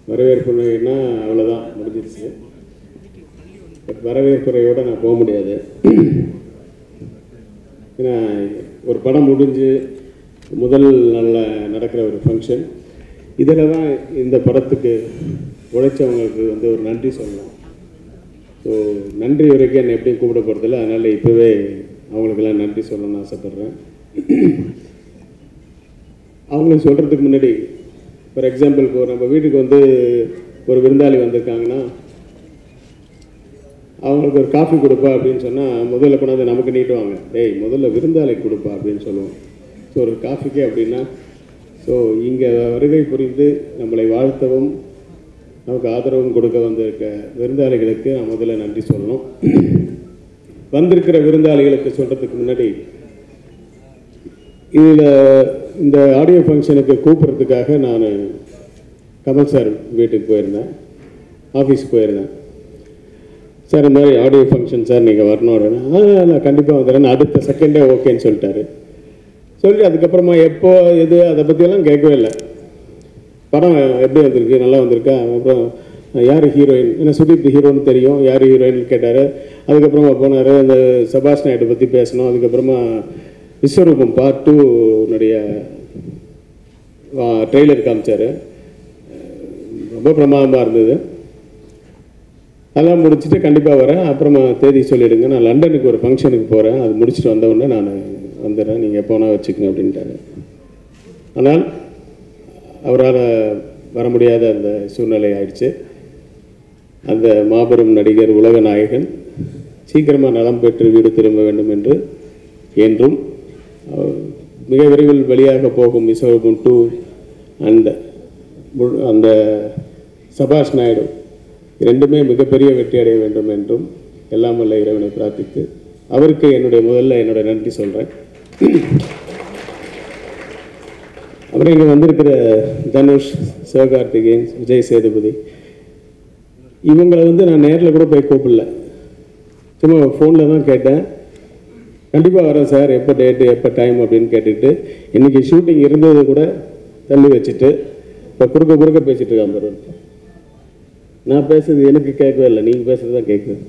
வரவேற்புனா அவ்வளோதான் முடிஞ்சிருச்சு பட் வரவேற்புரையோடு நான் போக முடியாது ஏன்னா ஒரு படம் முடிஞ்சு முதல் நாளில் நடக்கிற ஒரு ஃபங்க்ஷன் இதில் தான் இந்த படத்துக்கு உழைச்சவங்களுக்கு வந்து ஒரு நன்றி சொல்லலாம் ஸோ நன்றி வரைக்கும் என்னை எப்படியும் கூப்பிட போகிறதில்ல அதனால் இப்போவே அவங்களுக்கெல்லாம் நன்றி சொல்லணும்னு ஆசைப்பட்றேன் அவங்களுக்கு சொல்கிறதுக்கு முன்னாடி ஃபார் எக்ஸாம்பிள் இப்போ நம்ம வீட்டுக்கு வந்து ஒரு விருந்தாளி வந்திருக்காங்கன்னா அவங்களுக்கு ஒரு காஃபி கொடுப்பா அப்படின்னு சொன்னால் முதல்ல கொண்டாந்து நமக்கு நீட்டுவாங்க டேய் முதல்ல விருந்தாளிக்கு கொடுப்பா அப்படின்னு சொல்லுவோம் ஸோ ஒரு காஃபிக்கே அப்படின்னா ஸோ இங்கே வருகை புரிந்து நம்மளை வாழ்த்தவும் நமக்கு ஆதரவும் கொடுக்க வந்திருக்க விருந்தாளிகளுக்கு நான் முதல்ல நன்றி சொல்லணும் வந்திருக்கிற விருந்தாளிகளுக்கு சொல்கிறதுக்கு முன்னாடி இதில் இந்த ஆடியோ ஃபங்க்ஷனுக்கு கூப்பிட்றதுக்காக நான் கமல் சார் வீட்டுக்கு போயிருந்தேன் ஆஃபீஸுக்கு போயிருந்தேன் சார் இந்த மாதிரி ஆடியோ ஃபங்க்ஷன் சார் நீங்கள் வரணும் அப்படின்னா ஆ நான் கண்டிப்பாக வந்துடுறேன் அடுத்த செகண்டே ஓகேன்னு சொல்லிட்டாரு சொல்லி அதுக்கப்புறமா எப்போ எது அதை பற்றியெல்லாம் கேட்கவே இல்லை படம் எப்படி வந்திருக்கு நல்லா வந்திருக்கா அப்புறம் யார் ஹீரோயின் ஏன்னா சுதீப் ஹீரோன்னு தெரியும் யார் ஹீரோயின் கேட்டார் அதுக்கப்புறமா போனார் அந்த சபாஷ் நாயுடு பற்றி பேசணும் அதுக்கப்புறமா விஸ்வரூபம் பார்ட் டூனுடைய ட்ரெய்லர் காமிச்சார் ரொம்ப பிரமாதமாக இருந்தது அதெல்லாம் முடிச்சுட்டு கண்டிப்பாக வரேன் அப்புறமா தேதி சொல்லிவிடுங்க நான் லண்டனுக்கு ஒரு ஃபங்க்ஷனுக்கு போகிறேன் அது முடிச்சுட்டு வந்த உடனே நான் வந்துடுறேன் நீங்கள் போனால் வச்சுக்கோங்க அப்படின்ட்டாரு ஆனால் அவரால் வர முடியாத அந்த சூழ்நிலை ஆயிடுச்சு அந்த மாபெரும் நடிகர் உலக நாயகன் சீக்கிரமாக நலம் பெற்று வீடு திரும்ப வேண்டும் என்று என்றும் அவர் மிக விரைவில் வெளியாக போகும் விஸ்வரூபம் டூ அந்த முழு- அந்த சபாஷ் நாயுடு இரண்டுமே மிகப்பெரிய வெற்றி அடைய வேண்டும் என்றும் எல்லாம் வல்ல இறைவனை பிரார்த்தித்து அவருக்கு என்னுடைய முதல்ல என்னுடைய நன்றி சொல்கிறேன் அப்புறம் இங்கே வந்திருக்கிற தனுஷ் சிவகார்த்திகேயன் விஜய் சேதுபதி இவங்களை வந்து நான் நேரில் கூட போய் கூப்பிடல சும்மா ஃபோனில் தான் கேட்டேன் கண்டிப்பாக வரேன் சார் எப்போ டேட்டு எப்போ டைம் அப்படின்னு கேட்டுட்டு இன்றைக்கி ஷூட்டிங் இருந்தது கூட தள்ளி வச்சுட்டு இப்போ குறுக்க குறுக்க பேசிட்டு இருக்கான் பாரு நான் பேசுறது எனக்கு கேட்கவே இல்லை நீங்கள் பேசுறது தான் கேட்குது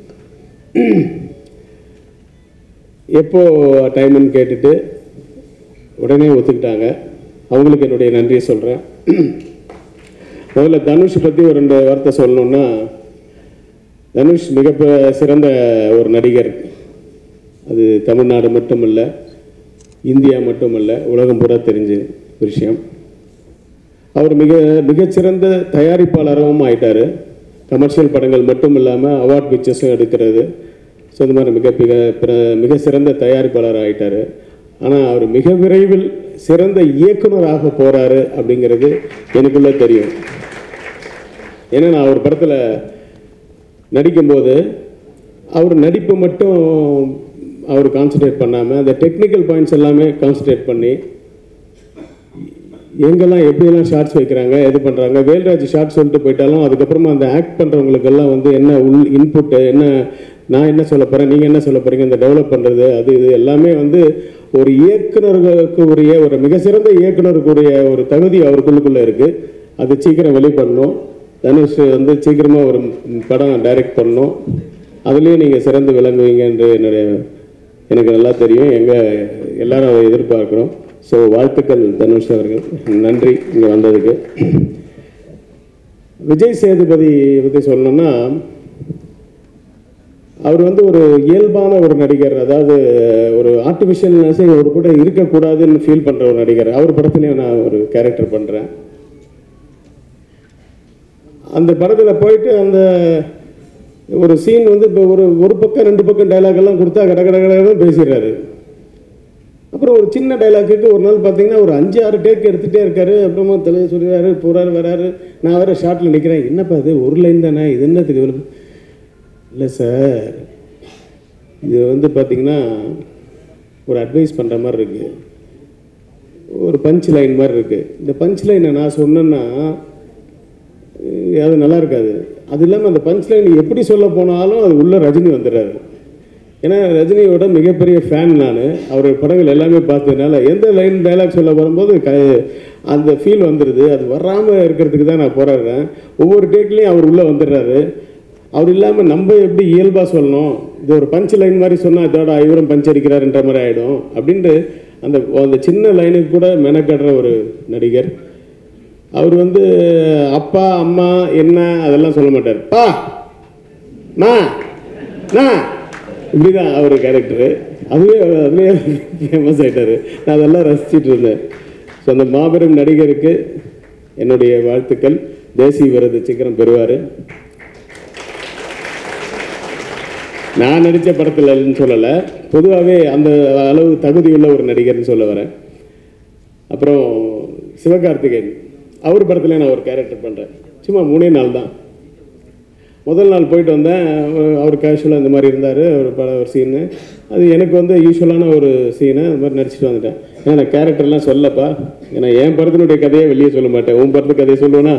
எப்போ டைம்னு கேட்டுட்டு உடனே ஒத்துக்கிட்டாங்க அவங்களுக்கு என்னுடைய நன்றியை சொல்கிறேன் முதல்ல தனுஷ் பற்றி ஒரு ரெண்டு வார்த்தை சொல்லணுன்னா தனுஷ் மிக ப- சிறந்த ஒரு நடிகர் அது தமிழ்நாடு மட்டுமல்ல இந்தியா மட்டுமல்ல உலகம் பூரா தெரிஞ்ச ஒரு விஷயம் அவர் மிக மிகச்சிறந்த தயாரிப்பாளராகவும் ஆயிட்டாரு கமர்ஷியல் படங்கள் மட்டும் இல்லாமல் அவார்ட் பிக்சர்ஸும் எடுக்கிறது ஸோ இந்த மாதிரி மிக மிக பிற- மிக சிறந்த தயாரிப்பாளர் ஆயிட்டாரு ஆனால் அவர் மிக விரைவில் சிறந்த இயக்குனராக போறாரு அப்படிங்கிறது எனக்குள்ள தெரியும் ஏன்னா நான் ஒரு படத்தில் நடிக்கும்போது அவர் நடிப்பு மட்டும் அவர் கான்சன்ட்ரேட் பண்ணாமல் அந்த டெக்னிக்கல் பாயிண்ட்ஸ் எல்லாமே கான்சன்ட்ரேட் பண்ணி எங்கெல்லாம் எப்படியெல்லாம் ஷார்ட்ஸ் வைக்கிறாங்க எது பண்ணுறாங்க வேல்ராஜ் ஷார்ட் சொல்லிட்டு போயிட்டாலும் அதுக்கப்புறமா அந்த ஆக்ட் பண்ணுறவங்களுக்கெல்லாம் வந்து என்ன உள் இன்புட்டு என்ன நான் என்ன சொல்ல போகிறேன் நீங்கள் என்ன சொல்ல போகிறீங்க இந்த டெவலப் பண்ணுறது அது இது எல்லாமே வந்து ஒரு இயக்குனர்களுக்கு உரிய ஒரு மிக சிறந்த இயக்குனருக்குரிய ஒரு தகுதி அவருக்குள்ளுக்குள்ளே இருக்குது அது சீக்கிரம் வெளிப்படணும் தனுஷ் வந்து சீக்கிரமாக ஒரு படம் டைரக்ட் பண்ணணும் அதுலேயும் நீங்கள் சிறந்து விளங்குவீங்க என்று என்னுடைய எனக்கு நல்லா தெரியும் எங்கள் எல்லாரும் அதை எதிர்பார்க்குறோம் ஸோ வாழ்த்துக்கள் தனுஷ் அவர்கள் நன்றி இங்கே வந்ததுக்கு விஜய் சேதுபதி பற்றி சொல்லணும்னா அவர் வந்து ஒரு இயல்பான ஒரு நடிகர் அதாவது ஒரு ஆர்டிஃபிஷியல்னஸே ஒரு கூட இருக்கக்கூடாதுன்னு ஃபீல் பண்ணுற ஒரு நடிகர் அவர் படத்துலையும் நான் ஒரு கேரக்டர் பண்ணுறேன் அந்த படத்தில் போயிட்டு அந்த ஒரு சீன் வந்து இப்போ ஒரு ஒரு பக்கம் ரெண்டு பக்கம் டைலாக் எல்லாம் கொடுத்தா கட கட கடன்னு பேசிடுறாரு அப்புறம் ஒரு சின்ன டைலாக்குக்கு ஒரு நாள் பார்த்தீங்கன்னா ஒரு அஞ்சு ஆறு டேக் எடுத்துகிட்டே இருக்காரு அப்புறமா தலையை சொல்கிறாரு போகிறாரு வராரு நான் வேற ஷார்ட்டில் நிற்கிறேன் என்னப்பா இது ஒரு லைன் தானே இது என்னத்துக்கு இவ்வளவு இல்லை சார் இது வந்து பார்த்தீங்கன்னா ஒரு அட்வைஸ் பண்ணுற மாதிரி இருக்குது ஒரு பஞ்ச் லைன் மாதிரி இருக்குது இந்த பஞ்ச் லைனை நான் சொன்னேன்னா அது நல்லா இருக்காது அது இல்லாமல் அந்த பஞ்ச் லைன் எப்படி சொல்ல போனாலும் அது உள்ள ரஜினி வந்துடுறாரு ஏன்னா ரஜினியோட மிகப்பெரிய ஃபேன் நான் அவர் படங்கள் எல்லாமே பார்த்ததுனால எந்த லைன் டைலாக் சொல்ல வரும்போது க அந்த ஃபீல் வந்துடுது அது வராமல் இருக்கிறதுக்கு தான் நான் போராடுறேன் ஒவ்வொரு டேக்லேயும் அவர் உள்ளே வந்துடுறாரு அவர் இல்லாமல் நம்ம எப்படி இயல்பாக சொல்லணும் இது ஒரு பஞ்ச் லைன் மாதிரி சொன்னால் இதோட இவரும் பஞ்ச் அடிக்கிறாருன்ற மாதிரி ஆகிடும் அப்படின்ட்டு அந்த அந்த சின்ன லைனுக்கு கூட மெனக்கடுற ஒரு நடிகர் அவர் வந்து அப்பா அம்மா என்ன அதெல்லாம் சொல்ல மாட்டார் பா மா நா இப்படிதான் அவர் கேரக்டரு அதுவே அதுலேயே ஃபேமஸ் ஆயிட்டாரு நான் அதெல்லாம் ரசிச்சிட்டு இருந்தேன் ஸோ அந்த மாபெரும் நடிகருக்கு என்னுடைய வாழ்த்துக்கள் தேசிய விருது சீக்கிரம் பெறுவார் நான் நடித்த படத்துலன்னு சொல்லலை பொதுவாகவே அந்த அளவு தகுதியுள்ள ஒரு நடிகர்னு சொல்ல வரேன் அப்புறம் சிவகார்த்திகேயன் அவர் படத்துல நான் ஒரு கேரக்டர் பண்ணுறேன் சும்மா மூணே நாள் தான் முதல் நாள் போயிட்டு வந்தேன் அவர்- அவர் கேஷுவலாக இந்த மாதிரி இருந்தார் ஒரு பட ஒரு சீனு அது எனக்கு வந்து யூஸ்வலான ஒரு சீனு அது மாதிரி நடிச்சிட்டு வந்துட்டேன் ஏன்னா நான் கேரக்டர்லாம் சொல்லப்பா ஏன்னா என் படத்தினுடைய கதையை வெளியே சொல்ல மாட்டேன் உன் படத்து கதையை சொல்லுவேனா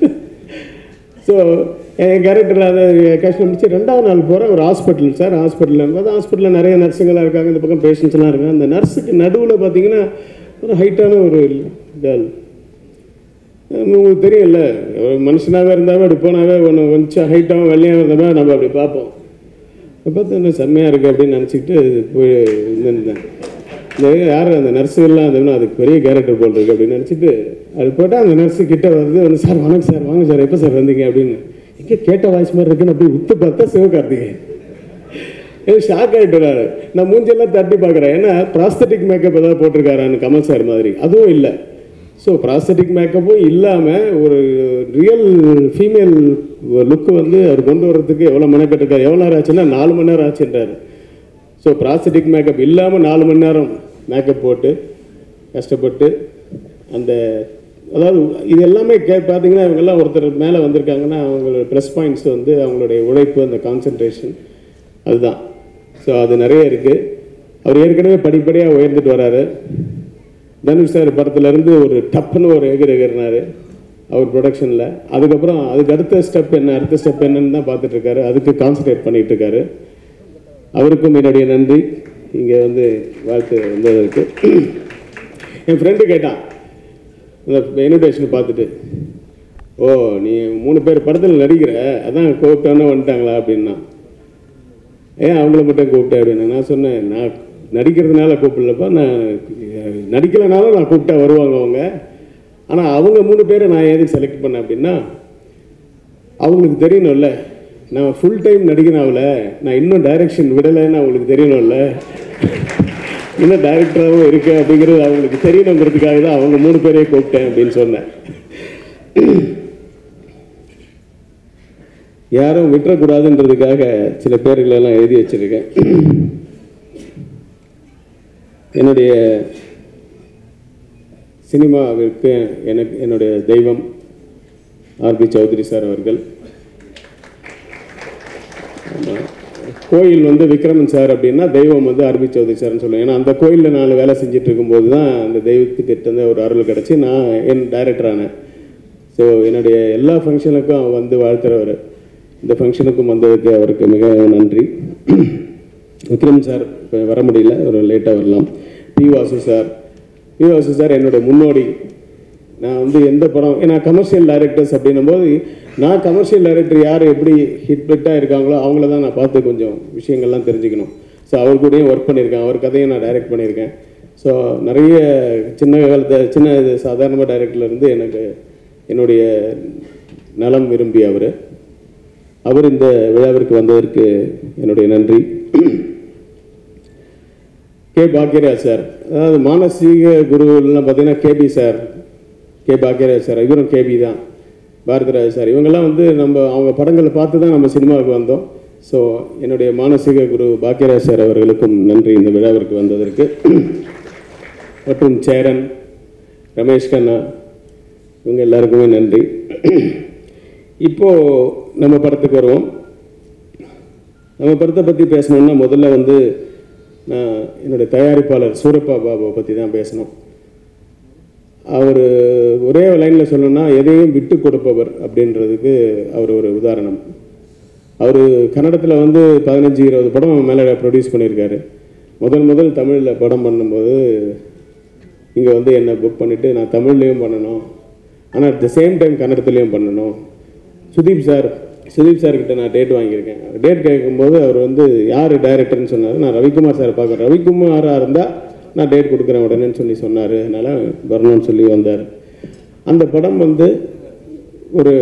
ஸோ என் கேரக்டர் அதை கேஷுவல் முடிச்சு ரெண்டாவது நாள் போகிறேன் ஒரு ஹாஸ்பிட்டல் சார் ஹாஸ்பிட்டலில் பார்த்தா ஹாஸ்பிட்டலில் நிறைய நர்ஸுங்களாம் இருக்காங்க இந்த பக்கம் பேஷண்ட்ஸ்லாம் இருக்காங்க அந்த நர்ஸுக்கு நடுவில் பார்த்தீங்கன்னா ஒரு ஹைட்டான ஒரு கேர்ள் உங்களுக்கு தெரியும்ல ஒரு மனுஷனாகவே இருந்தாவே அப்படி போனாவே ஒன்று கொஞ்சம் ஹைட்டாகவும் வெள்ளையாக இருந்தமே நம்ம அப்படி பார்ப்போம் அப்போ பார்த்து என்ன செம்மையாக இருக்குது அப்படின்னு நினச்சிக்கிட்டு போய் இருந்தேன் இந்த யார் அந்த நர்ஸுகள்லாம் இருந்தோம்னா அதுக்கு பெரிய கேரக்டர் போல் இருக்கு அப்படின்னு நினச்சிட்டு அது போட்டால் அந்த நர்ஸு கிட்ட வருது வந்து சார் வணக்கம் சார் வாங்க சார் எப்போ சார் வந்தீங்க அப்படின்னு எங்கே கேட்ட வாய்ஸ் மாதிரி இருக்குன்னு அப்படி உத்து பார்த்தா சிவகார்த்திகேயன் எனக்கு ஷாக் ஆகிட்டுறாரு நான் மூஞ்செல்லாம் தட்டி பார்க்குறேன் ஏன்னா ப்ராஸ்தட்டிக் மேக்கப் ஏதாவது போட்டிருக்காரான்னு கமல் சார் மாதிரி அதுவும் இல்லை ஸோ ப்ராஸ்தட்டிக் மேக்கப்பும் இல்லாமல் ஒரு ரியல் ஃபீமேல் லுக்கு வந்து அவர் கொண்டு வர்றதுக்கு எவ்வளோ மெனக்கட்டுருக்காரு எவ்வளோ நேரம் ஆச்சுன்னா நாலு மணி நேரம் ஆச்சுன்றாரு ஸோ ப்ராஸ்தட்டிக் மேக்கப் இல்லாமல் நாலு மணி நேரம் மேக்கப் போட்டு கஷ்டப்பட்டு அந்த அதாவது இது எல்லாமே கே பார்த்தீங்கன்னா இவங்கெல்லாம் ஒருத்தர் மேலே வந்திருக்காங்கன்னா அவங்களோட ப்ளஸ் பாயிண்ட்ஸ் வந்து அவங்களுடைய உழைப்பு அந்த கான்சன்ட்ரேஷன் அதுதான் ஸோ அது நிறைய இருக்குது அவர் ஏற்கனவே படிப்படியாக உயர்ந்துட்டு வராரு தனுஷ் சார் படத்துலேருந்து ஒரு டப்புன்னு ஒரு எகிர் எகிர்னாரு அவர் ப்ரொடக்ஷனில் அதுக்கப்புறம் அதுக்கு அடுத்த ஸ்டெப் என்ன அடுத்த ஸ்டெப் என்னன்னு தான் பார்த்துட்டு இருக்காரு அதுக்கு கான்சன்ட்ரேட் பண்ணிட்டு இருக்காரு அவருக்கும் என்னுடைய நன்றி இங்கே வந்து வாழ்த்து வந்ததற்கு என் ஃப்ரெண்டு கேட்டான் அந்த இன்விடேஷன் பார்த்துட்டு ஓ நீ மூணு பேர் படத்தில் நடிக்கிற அதான் கூப்பிட்டோன்னே வந்துட்டாங்களா அப்படின்னா ஏன் அவங்கள மட்டும் கூப்பிட்டேன் அப்படின்னு நான் சொன்னேன் நான் நடிக்கிறதுனால கூப்பிடலப்பா நான் நடிக்கலைனாலும் நான் கூப்பிட்டா வருவாங்க அவங்க ஆனால் அவங்க மூணு பேரை நான் எதுக்கு செலக்ட் பண்ணேன் அப்படின்னா அவங்களுக்கு தெரியணும்ல நான் ஃபுல் டைம் நடிகனாவில் நான் இன்னும் டைரக்ஷன் விடலைன்னு அவங்களுக்கு தெரியணும்ல இன்னும் டைரக்டராகவும் இருக்கேன் அப்படிங்கிறது அவங்களுக்கு தெரியணுங்கிறதுக்காக தான் அவங்க மூணு பேரையும் கூப்பிட்டேன் அப்படின்னு சொன்னேன் யாரும் விட்டுறக்கூடாதுன்றதுக்காக சில பேர்களெல்லாம் எழுதி வச்சிருக்கேன் என்னுடைய சினிமாவிற்கு எனக்கு என்னுடைய தெய்வம் ஆர்பி சௌத்ரி சார் அவர்கள் ஆமா. கோயில் வந்து விக்ரமன் சார் அப்படின்னா தெய்வம் வந்து ஆர்பி சௌத்ரி சார்னு சொல்லுவேன் ஏன்னா அந்த கோயிலில் நான் வேலை செஞ்சுட்டு இருக்கும்போது தான் அந்த தெய்வத்துக்கிட்ட இருந்து ஒரு அருள் கிடச்சி நான் என் டைரக்டர் ஆனேன் ஸோ என்னுடைய எல்லா ஃபங்க்ஷனுக்கும் வந்து வாழ்த்துறவர் இந்த ஃபங்க்ஷனுக்கும் வந்ததுக்கு அவருக்கு மிக நன்றி விக்ரம் சார் இப்போ வர முடியல ஒரு லேட்டாக வரலாம் P Vasu sir P Vasu sir என்னுடைய முன்னோடி நான் வந்து எந்த படம் ஏன்னா கமர்ஷியல் டைரக்டர்ஸ் அப்படின்னும் போது நான் கமர்ஷியல் டைரக்டர் யார் எப்படி ஹிட் பிட்டாக இருக்காங்களோ அவங்கள தான் நான் பார்த்து கொஞ்சம் விஷயங்கள்லாம் தெரிஞ்சுக்கணும் ஸோ அவர் கூடயும் ஒர்க் பண்ணியிருக்கேன் அவர் கதையும் நான் டைரக்ட் பண்ணியிருக்கேன் ஸோ நிறைய சின்ன காலத்தை சின்ன இது சாதாரணமாக டைரக்டர்ல இருந்து எனக்கு என்னுடைய நலம் விரும்பி அவர் அவர் இந்த விழாவிற்கு வந்ததற்கு என்னுடைய நன்றி கே பாக்யராஜ் சார் அதாவது மானசீக குருலாம் பார்த்தீங்கன்னா K B sir K Bhagyaraj sir இவரும் கேபி தான் பாரதிராஜ் சார் இவங்கெல்லாம் வந்து நம்ம அவங்க படங்களை பார்த்து தான் நம்ம சினிமாவுக்கு வந்தோம் ஸோ என்னுடைய மானசீக குரு பாக்யராஜ் சார் அவர்களுக்கும் நன்றி இந்த விழாவிற்கு வந்ததற்கு மற்றும் சேரன் ரமேஷ் கண்ணா இவங்க எல்லாருக்குமே நன்றி இப்போ நம்ம படத்துக்கு வருவோம் நம்ம படத்தை பற்றி பேசணும்னா முதல்ல வந்து நான் என்னுடைய தயாரிப்பாளர் சூரப்பா பாபுவை பற்றி தான் பேசணும் அவர் ஒரே லைனில் சொல்லணும்னா எதையும் விட்டு கொடுப்பவர் அப்படின்றதுக்கு அவர் ஒரு உதாரணம் அவர் கன்னடத்தில் வந்து பதினஞ்சு இருபது படம் மேலே ப்ரொடியூஸ் பண்ணியிருக்காரு முதல் முதல் தமிழில் படம் பண்ணும்போது இங்கே வந்து என்னை புக் பண்ணிவிட்டு நான் தமிழ்லேயும் பண்ணணும் ஆனால் அட் த சேம் டைம் கன்னடத்துலேயும் பண்ணணும் சுதீப் சார் சுதீப் சார் கிட்ட நான் டேட் வாங்கியிருக்கேன் டேட் கேட்கும்போது அவர் வந்து யார் டைரக்டர்னு சொன்னார் நான் ரவிக்குமார் சார் பார்க்குறேன் ரவிக்குமாராக இருந்தால் நான் டேட் கொடுக்குறேன் உடனேன்னு சொல்லி சொன்னார் அதனால் வரணும்னு சொல்லி வந்தார் அந்த படம் வந்து ஒரு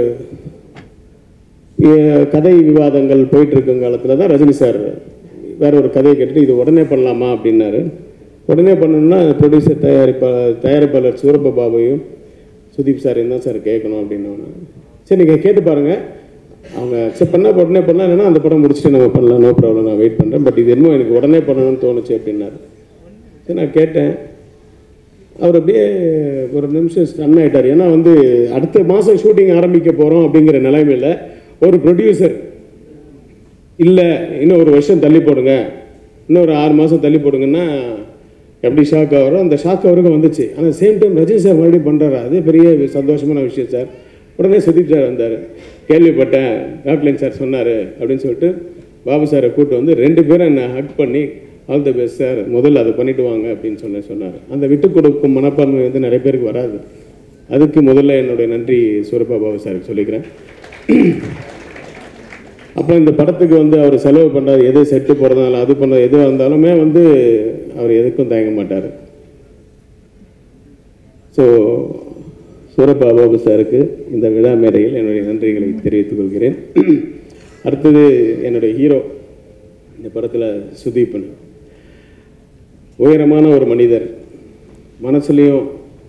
எ- கதை விவாதங்கள் போயிட்டு இருக்கும் காலத்தில் தான் ரஜினி சார் வேற ஒரு கதையை கேட்டுட்டு இது உடனே பண்ணலாமா அப்படின்னாரு உடனே பண்ணணும்னா ப்ரொடியூசர் தயாரிப்பா தயாரிப்பாளர் சூரப்ப பாபையும் சுதீப் சார் தான் சார் கேட்கணும் அப்படின்னு சரி நீங்கள் கேட்டு பாருங்க அவங்க அக்செப்ட் பண்ணால் உடனே பண்ணலாம் இல்லைன்னா அந்த படம் முடிச்சுட்டு நம்ம பண்ணலாம் நோ ப்ராப்ளம் நான் வெயிட் பண்ணுறேன் பட் இது என்னமோ எனக்கு உடனே பண்ணணும்னு தோணுச்சு அப்படின்னாரு சரி நான் கேட்டேன் அவர் அப்படியே ஒரு நிமிஷம் ஸ்டன் ஆயிட்டார் ஏன்னா வந்து அடுத்த மாதம் ஷூட்டிங் ஆரம்பிக்க போகிறோம் அப்படிங்கிற நிலைமையில் ஒரு ப்ரொடியூசர் இல்லை இன்னும் ஒரு வருஷம் தள்ளி போடுங்க இன்னும் ஒரு ஆறு மாதம் தள்ளி போடுங்கன்னா எப்படி ஷாக் ஆகிறோம் அந்த ஷாக் அவருக்கும் வந்துச்சு ஆனால் சேம் டைம் ரஜினி சார் மறுபடியும் பண்ணுறாரு அது பெரிய சந்தோஷமான விஷயம் சார் உடனே சுதீப் சார் வந்தார் கேள்விப்பட்டேன் டாக்லின் சார் சொன்னார் அப்படின்னு சொல்லிட்டு பாபு சாரை கூப்பிட்டு வந்து ரெண்டு பேரும் என்னை ஹக் பண்ணி ஆல் தி பெஸ்ட் சார் முதல்ல அதை பண்ணிட்டு வாங்க அப்படின்னு சொன்ன சொன்னார் அந்த விட்டு கொடுக்கும் மனப்பான்மை வந்து நிறைய பேருக்கு வராது அதுக்கு முதல்ல என்னுடைய நன்றி சூரப்பா பாபு சாருக்கு சொல்லிக்கிறேன் அப்புறம் இந்த படத்துக்கு வந்து அவர் செலவு பண்ணுறது எது செட்டு போகிறதுனால அது பண்ண எதுவாக இருந்தாலுமே வந்து அவர் எதுக்கும் தயங்க மாட்டார் ஸோ சூரப்பா பாபு சாருக்கு இந்த விழா மேடையில் என்னுடைய நன்றிகளை தெரிவித்துக் கொள்கிறேன் அடுத்தது என்னுடைய ஹீரோ இந்த படத்தில் சுதீப்பன் உயரமான ஒரு மனிதர் மனசுலேயும்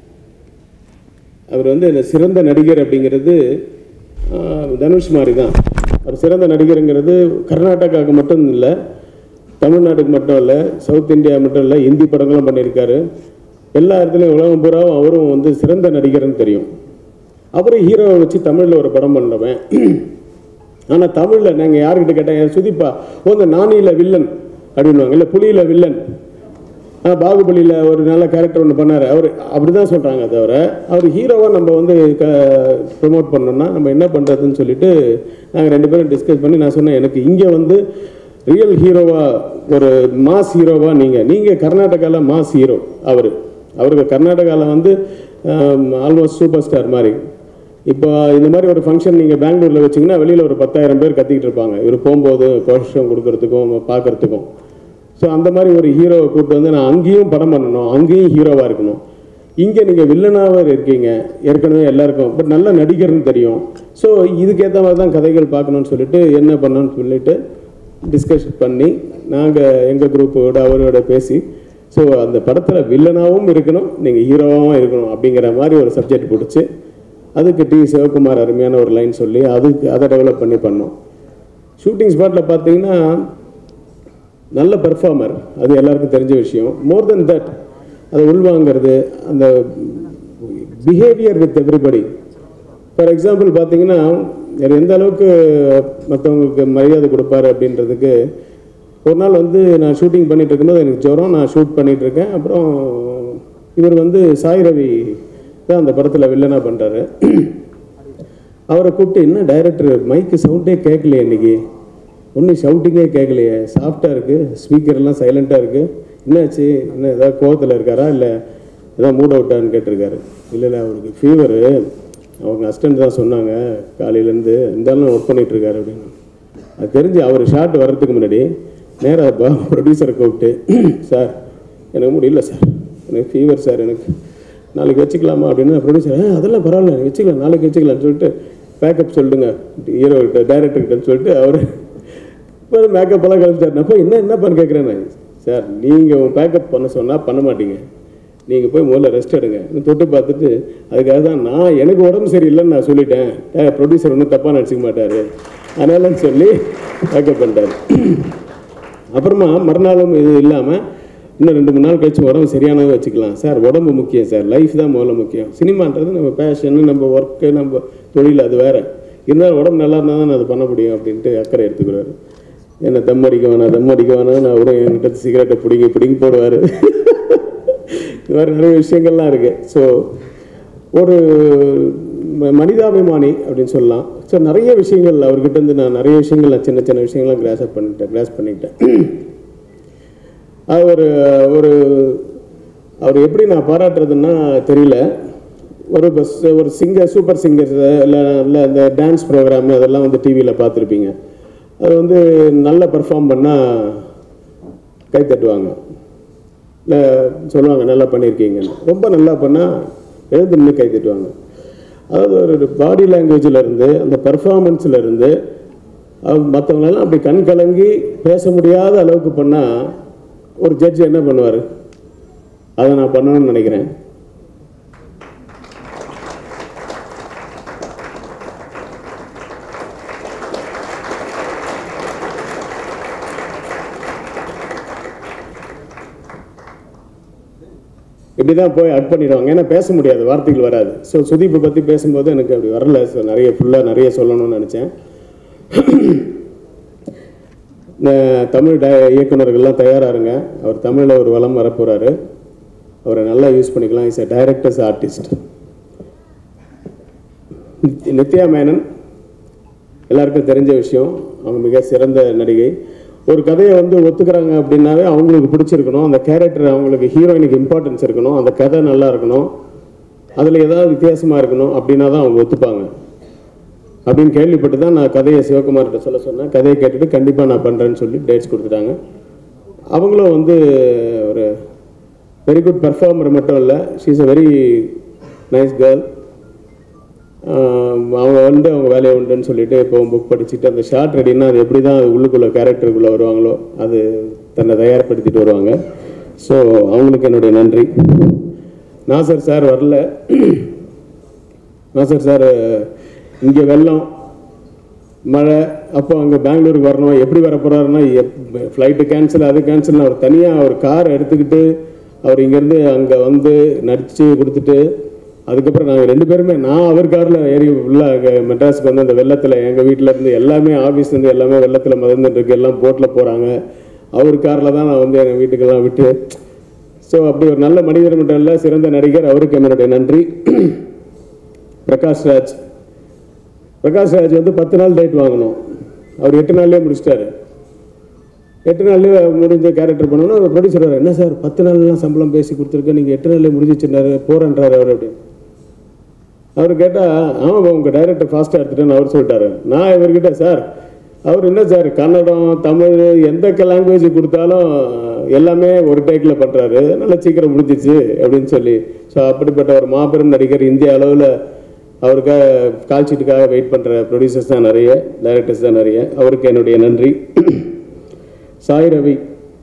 அவர் வந்து இந்த சிறந்த நடிகர் அப்படிங்கிறது ஆஹ், தனுஷ் மாதிரி தான் அவர் சிறந்த நடிகருங்கிறது கர்நாடகாவுக்கு மட்டும் இல்லை தமிழ்நாட்டுக்கு மட்டும் இல்லை சவுத் இந்தியா மட்டும் இல்லை ஹிந்தி படங்களும் பண்ணியிருக்காரு எல்லா இடத்துலையும் உலகம் பூராவும் அவரும் வந்து சிறந்த நடிகர்னு தெரியும் அவரும் ஹீரோவை வச்சு தமிழில் ஒரு படம் பண்ணவன் ஆனால் தமிழில் நாங்கள் யார்கிட்ட கேட்டாங்க சுதிப்பா ஓ இந்த நானியில் வில்லன் அப்படின்வாங்க இல்லை புலியில் வில்லன் ஆ, பாகுபலியில் ஒரு நல்ல கேரக்டர் ஒன்று பண்ணார் அவர் அப்படி தான் சொல்கிறாங்க தவிர அவர் ஹீரோவாக நம்ம வந்து க ப்ரொமோட் பண்ணோம்னா நம்ம என்ன பண்ணுறதுன்னு சொல்லிட்டு நாங்கள் ரெண்டு பேரும் டிஸ்கஸ் பண்ணி நான் சொன்னேன் எனக்கு இங்கே வந்து ரியல் ஹீரோவா ஒரு மாஸ் ஹீரோவா நீங்கள் நீங்கள் கர்நாடகாவில் மாஸ் ஹீரோ அவர் அவருக்கு கர்நாடகாவில் வந்து ஆல்மோஸ்ட் சூப்பர் ஸ்டார் மாதிரி இப்போ இந்த மாதிரி ஒரு ஃபங்க்ஷன் நீங்கள் பெங்களூரில் வச்சிங்கன்னா வெளியில் ஒரு பத்தாயிரம் பேர் கத்திக்கிட்டு இருப்பாங்க இவர் போகும்போது கோஷம் கொடுக்கறதுக்கும் பார்க்கறதுக்கும் ஸோ அந்த மாதிரி ஒரு ஹீரோவை கூப்பிட்டு வந்து நான் அங்கேயும் படம் பண்ணணும் அங்கேயும் ஹீரோவாக இருக்கணும் இங்கே நீங்கள் வில்லனாக இருக்கீங்க ஏற்கனவே எல்லாருக்கும் பட் நல்ல நடிகர்னு தெரியும் ஸோ இதுக்கேற்ற மாதிரி தான் கதைகள் பார்க்கணும்னு சொல்லிட்டு என்ன பண்ணணும்னு சொல்லிட்டு டிஸ்கஸ் பண்ணி நாங்கள் எங்கள் குரூப்போட அவரோட பேசி ஸோ அந்த படத்தில் வில்லனாகவும் இருக்கணும் நீங்கள் ஹீரோவாகவும் இருக்கணும் அப்படிங்கிற மாதிரி ஒரு சப்ஜெக்ட் பிடிச்சி அதுக்கு டி சிவகுமார் அருமையான ஒரு லைன் சொல்லி அதுக்கு அதை டெவலப் பண்ணி பண்ணோம் ஷூட்டிங் ஸ்பாட்டில் பார்த்தீங்கன்னா நல்ல பெர்ஃபார்மர் அது எல்லாருக்கும் தெரிஞ்ச விஷயம் மோர் தென் தட் அதை உள்வாங்கிறது அந்த behaviour with everybody for example பார்த்தீங்கன்னா இவர் எந்த அளவுக்கு மற்றவங்களுக்கு மரியாதை கொடுப்பாரு அப்படின்றதுக்கு ஒரு நாள் வந்து நான் ஷூட்டிங் பண்ணிட்டு இருக்கும்போது எனக்கு ஜுரம் நான் ஷூட் பண்ணிட்டு இருக்கேன் அப்புறம் இவர் வந்து சாய் ரவி தான் அந்த படத்தில் வில்லனாக பண்ணுறாரு அவரை கூப்பிட்டு என்ன டைரக்டர் மைக்கு சவுண்டே கேட்கலையே இன்னைக்கு ஒன்றும் ஷவுட்டிங்கே கேட்கலையே சாஃப்டாக இருக்குது ஸ்பீக்கர்லாம் சைலண்ட்டாக இருக்குது என்னாச்சு என்ன ஏதாவது கோவத்தில் இருக்காரா இல்லை ஏதாவது மூட் அவுட்டான்னு கேட்டிருக்காரு இல்லை இல்லை அவருக்கு ஃபீவரு அவங்க அசிஸ்டன்ட் தான் சொன்னாங்க காலையிலேருந்து இருந்தாலும் ஒர்க் பண்ணிட்டு இருக்காரு அப்படின்னு அது தெரிஞ்சு அவர் ஷாட் வர்றதுக்கு முன்னாடி நேராக ப்ரொடியூசரை கூப்பிட்டு சார் எனக்கு முடியல சார் எனக்கு ஃபீவர் சார் எனக்கு நாளைக்கு வச்சுக்கலாமா அப்படின்னு ப்ரொடியூசர் அதெல்லாம் பரவாயில்ல வச்சுக்கலாம் நாளைக்கு வச்சுக்கலாம்னு சொல்லிட்டு பேக்கப் சொல்லிடுங்க ஹீரோ கிட்ட டைரக்டர் கிட்ட சொல்லிட்டு அவர் இப்போ மேக்கப் எல்லாம் கழிச்சார் அப்போ என்ன என்ன பண்ண கேட்குறேன் நான் சார் நீங்கள் பேக்கப் பண்ண சொன்னால் பண்ண மாட்டீங்க நீங்கள் போய் முதல்ல ரெஸ்ட் எடுங்க இன்னும் தொட்டு பார்த்துட்டு அதுக்காக தான் நான் எனக்கு உடம்பு சரியில்லைன்னு நான் சொல்லிட்டேன் ப்ரொடியூசர் ஒன்றும் தப்பாக நினச்சிக்க மாட்டார் அதனாலன்னு சொல்லி பேக்கப் பண்ணிட்டார் அப்புறமா மறுநாளும் இது இல்லாமல் இன்னும் ரெண்டு மூணு நாள் கழிச்சு உடம்பு சரியானதை வச்சுக்கலாம் சார் உடம்பு முக்கியம் சார் லைஃப் தான் முதல்ல முக்கியம் சினிமான்றது நம்ம பேஷனு நம்ம ஒர்க்கு நம்ம தொழில் அது வேற இருந்தாலும் உடம்பு நல்லா இருந்தால் தான் அதை பண்ண முடியும் அப்படின்ட்டு அக்கறை எடுத்துக்கிறாரு என்ன தம் அடிக்க வேணாம் தம் அடிக்க வேணாம் நான் கூட என்கிட்ட சிகரெட்டை பிடிங்கி பிடிங்கி போடுவார் இது மாதிரி நிறைய விஷயங்கள்லாம் இருக்குது ஸோ ஒரு ம- மனிதாபிமானி அப்படின்னு சொல்லலாம் ஸோ நிறைய விஷயங்கள் அவர்கிட்ட இருந்து நான் நிறைய விஷயங்கள் நான் சின்ன சின்ன விஷயங்கள்லாம் கிராஸ் அப் பண்ணிட்டேன் கிராஸ் பண்ணிக்கிட்டேன் அது ஒரு ஒரு அவர் எப்படி நான் பாராட்டுறதுன்னா தெரியல ஒரு பஸ் ஒரு சிங்கர் சூப்பர் சிங்கர்ஸ் இல்லை இல்லை இந்த டான்ஸ் ப்ரோக்ராம் அதெல்லாம் வந்து டிவியில் பார்த்துருப்பீங்க அது வந்து நல்லா பெர்ஃபார்ம் பண்ணால் கை தட்டுவாங்க இல்லை சொல்லுவாங்க நல்லா பண்ணியிருக்கீங்கன்னு ரொம்ப நல்லா பண்ணால் எழுந்து நின்று கை தட்டுவாங்க அதாவது ஒரு பாடி லாங்குவேஜில் இருந்து அந்த பெர்ஃபார்மன்ஸில் இருந்து மற்றவங்களெல்லாம் அப்படி கண் கலங்கி பேச முடியாத அளவுக்கு பண்ணால் ஒரு ஜட்ஜ் என்ன பண்ணுவார் அதை நான் பண்ணணும்னு நினைக்கிறேன் இப்படி தான் போய் அட் பண்ணிடுவாங்க ஏன்னா பேச முடியாது வார்த்தைகள் வராது ஸோ சுதீப்பை பற்றி பேசும்போது எனக்கு அப்படி வரல ஸோ நிறைய ஃபுல்லாக நிறைய சொல்லணும்னு நினச்சேன் இந்த தமிழ் ட இயக்குனர்கள்லாம் தயாராக இருங்க அவர் தமிழில் ஒரு வளம் வரப்போகிறாரு அவரை நல்லா யூஸ் பண்ணிக்கலாம் is a directors artist Nithya Menon எல்லாருக்கும் தெரிஞ்ச விஷயம் அவங்க மிக சிறந்த நடிகை ஒரு கதையை வந்து ஒத்துக்கிறாங்க அப்படின்னாவே அவங்களுக்கு பிடிச்சிருக்கணும் அந்த கேரக்டர் அவங்களுக்கு ஹீரோயினுக்கு இம்பார்ட்டன்ஸ் இருக்கணும் அந்த கதை நல்லா இருக்கணும் அதில் ஏதாவது வித்தியாசமாக இருக்கணும் அப்படின்னா தான் அவங்க ஒத்துப்பாங்க அப்படின்னு கேள்விப்பட்டு தான் நான் கதையை சிவகுமார்கிட்ட சொல்ல சொன்னேன் கதையை கேட்டுட்டு கண்டிப்பாக நான் பண்ணுறேன்னு சொல்லி டேட்ஸ் கொடுத்துட்டாங்க அவங்களும் வந்து ஒரு வெரி குட் பெர்ஃபார்மர் மட்டும் இல்லை she's a very nice girl அவங்க வந்து அவங்க வேலையை உண்டுன்னு சொல்லிட்டு இப்போ புக் படிச்சுட்டு அந்த ஷார்ட் ரெடினா அது எப்படி தான் அது உள்ளுக்குள்ளே கேரக்டருக்குள்ளே வருவாங்களோ அது தன்னை தயார்படுத்திட்டு வருவாங்க ஸோ அவங்களுக்கு என்னுடைய நன்றி நாசர் சார் வரல நாசர் சார் இங்கே வெள்ளம் மழை அப்போ அங்கே பெங்களூருக்கு வரணும் எப்படி வர போகிறாருன்னா ஃப்ளைட்டு கேன்சல் அது கேன்சல் அவர் தனியாக அவர் கார் எடுத்துக்கிட்டு அவர் இங்கேருந்து அங்கே வந்து நடித்து கொடுத்துட்டு அதுக்கப்புறம் நாங்கள் ரெண்டு பேருமே நான் அவர் காரில் ஏறி ஃபுல்லாக மெட்ராஸுக்கு வந்து அந்த வெள்ளத்தில் எங்கள் வீட்டில் இருந்து எல்லாமே ஆஃபீஸ்லேருந்து எல்லாமே வெள்ளத்தில் மதந்துட்டு இருக்கு எல்லாம் போட்டில் போகிறாங்க அவர் காரில் தான் நான் வந்து எங்கள் வீட்டுக்கெல்லாம் விட்டு ஸோ அப்படி ஒரு நல்ல மனிதர் மட்டும் இல்லை சிறந்த நடிகர் அவருக்கு என்னுடைய நன்றி பிரகாஷ் ராஜ் பிரகாஷ் ராஜ் வந்து பத்து நாள் டேட் வாங்கணும் அவர் எட்டு நாள்லேயே முடிச்சிட்டாரு எட்டு நாள்லேயே முடிஞ்ச கேரக்டர் பண்ணணும் அந்த ப்ரொடியூசர் என்ன சார் பத்து நாள்லாம் சம்பளம் பேசி கொடுத்துருக்கேன் நீங்கள் எட்டு நாள்லேயே முடிஞ்சிச்சுனாரு போகிறேன்றாரு அவர் அப்படின்னு அவர் கேட்டால் ஆமாம் உங்கள் டைரக்டர் ஃபாஸ்ட்டாக எடுத்துட்டேன்னு அவர் சொல்லிட்டாரு நான் இவர்கிட்ட சார் அவர் என்ன சார் கன்னடம் தமிழ் எந்த லாங்குவேஜ் கொடுத்தாலும் எல்லாமே ஒரு டேக்கில் பண்ணுறாரு நல்லா சீக்கிரம் முடிஞ்சிச்சு அப்படின்னு சொல்லி ஸோ அப்படிப்பட்ட ஒரு மாபெரும் நடிகர் இந்திய அளவில் அவருக்காக கால்ஷீட்டுக்காக வெயிட் பண்ணுற ப்ரொடியூசர்ஸ் தான் நிறைய டைரக்டர்ஸ் தான் நிறைய அவருக்கு என்னுடைய நன்றி சாய் ரவி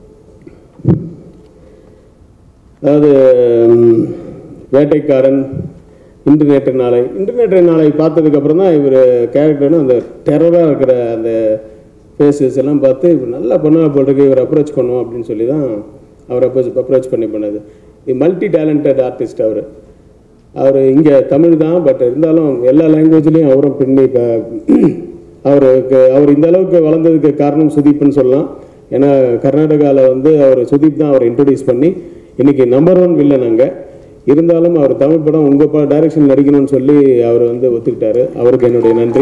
அதாவது ம், வேட்டைக்காரன் இன்று நேற்று நாளை இன்று நேற்று நாளை பார்த்ததுக்கு அப்புறம் தான் இவர் கேரக்டர்னு அந்த டெரராக இருக்கிற அந்த ஃபேஸஸ் எல்லாம் பார்த்து இவர் நல்லா பண்ணுவா போல் இருக்கு இவர் அப்ரோச் பண்ணுவோம் அப்படின்னு சொல்லி தான் அவர் அப்ரோச் அப்ரோச் பண்ணி பண்ணது மல்டி டேலண்டட் ஆர்டிஸ்ட் அவர் அவர் இங்கே தமிழ் தான் பட் இருந்தாலும் எல்லா லாங்குவேஜ்லேயும் அவரும் பின்னி இப்போ அவருக்கு அவர் இந்த அளவுக்கு வளர்ந்ததுக்கு காரணம் சுதீப்னு சொல்லலாம் ஏன்னா கர்நாடகாவில் வந்து அவர் சுதீப் தான் அவர் இன்ட்ரடியூஸ் பண்ணி இன்னைக்கு நம்பர் ஒன் வில்லன் அங்கே இருந்தாலும் அவர் தமிழ் படம் உங்கள் ப டைரக்ஷன் நடிக்கணும்னு சொல்லி அவர் வந்து ஒத்துக்கிட்டாரு அவருக்கு என்னுடைய நன்றி